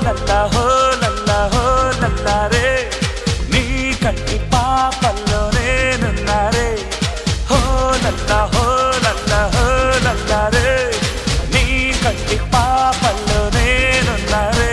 లల్లా హో లల్లా హో లల్లా రే నీ కంటి పాపల్లో నేనున్నారే హో లల్లా హో లల్లా హో లల్లా రే నీ కంటి పాపల్లో నేనున్నారే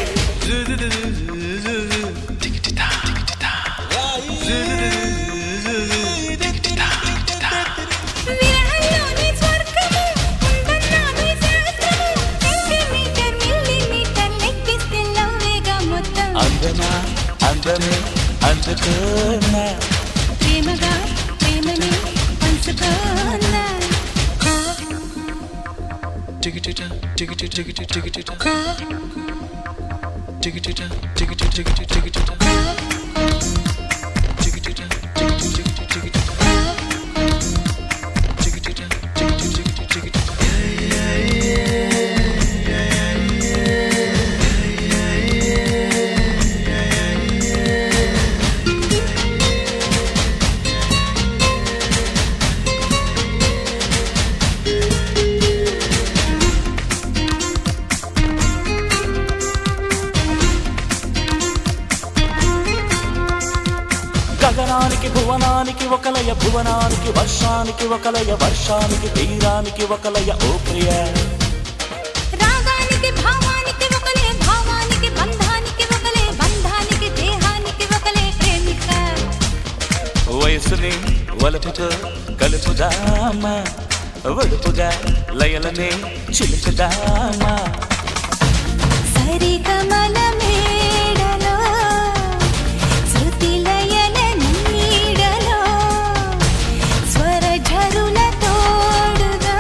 విరహంలోని స్వర్గము ఉందన్నాను శాస్త్రము సెంటీమీటర్ మిల్లీమీటర్ లెక్కిస్తే లవ్వేగా మొత్తం అందమా అందమే అందుకున్నా ప్రేమగా ప్రేమని పంచుకోనా గగనానికి భువనానికి ఒకలయ భువనానికి వర్షానికి ఒకలయ వర్షానికి తీరానికి ఒకలయ ఓ ప్రియ రాగానికి భావానికి ఒకలే భావానికి బంధానికి ఒకలే బంధానికి దేహానికి ఒకలే ప్రేమిక వయసుని వలపుతో కలుపుదామా వడుపుగా లయలనే చిలుకుదామా సరిగమల మేడలో శృతి లయల నీడలో స్వర ఝరుల తోడుగా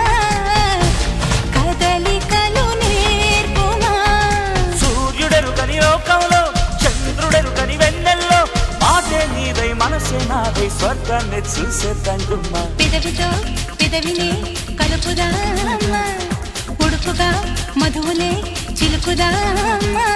కదలికలు నేర్పుమా సూర్యుడెరుకని లోకంలో చంద్రుడెరుకని వెన్నెల్లో మాటే నీదై మనసే నాదై స్వర్గాన్ని చూసే తంగుమ్మా పెదవితో పెదవినే కలుపుదామా ఉడుపుగా మధువులే చిలుకుదామా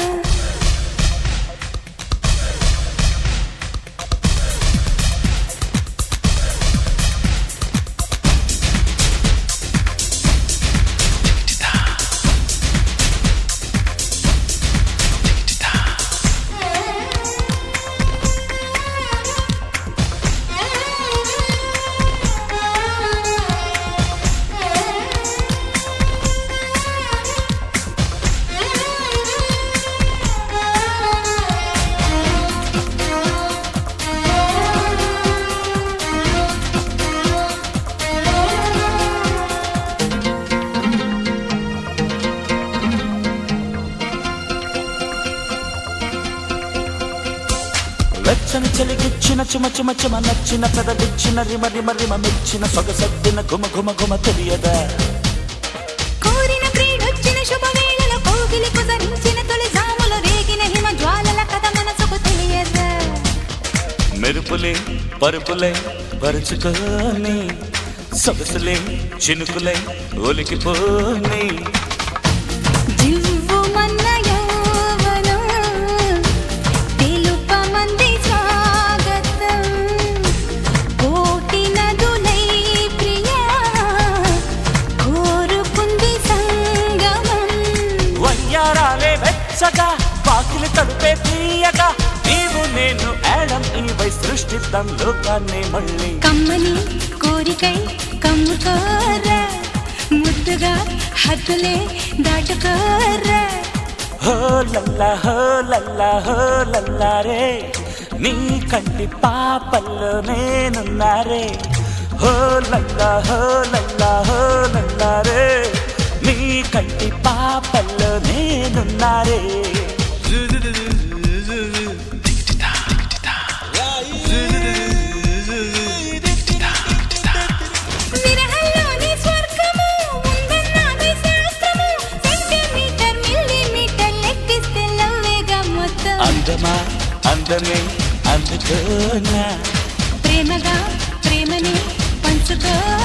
వెచ్చని చలిగిచ్చిన చిమ చిమ చిమ నచ్చిన పెదవిచ్చిన రిమ రిమ రిమ మెచ్చిన సొగసద్దిన గుమ గుమ గుమ తెలియదా కోరిన ప్రియుడొచ్చిన శుభవేళలో కోగిలి కుసరించిన తొలి జాములు రేగిన హిమ జ్వాలల కథ మనసుకు తెలియదా మెరుపులే పరుపులే పరుచుకొని సొగసులే చినుకులే ఒలికిపోని జివ్వుమన్న యౌవనం తెలుపమంది స్వాగతం కోటి నదులై ప్రియా కోరుకుంది సంగమం వయ్యారాలే వెచ్చగా పాకిలి తడుపే తీయగా నీవు నేను ఏడం ఈవై సృష్టిద్దాం లోకాన్ని మళ్ళీ కమ్మని కోరికై కమ్ముకోరా ముద్దుగా హద్దులే దాటుకోరా హో లల్లా హో లల్లా హో లల్లా రే నీ కంటి పాపల్లో నేనున్నారే హో లల్లా హో లల్లా హో లల్లా రే నీ కంటి పాపల్లో నేనున్నారే విరహంలోని స్వర్గము ఉందన్నాది శాస్త్రము సెంటీమీటర్ మిల్లీమీటర్ లెక్కిస్తే లవ్వేగా మొత్తం అందమా అందమే అందుకోనా ప్రేమగా ప్రేమని పంచుకో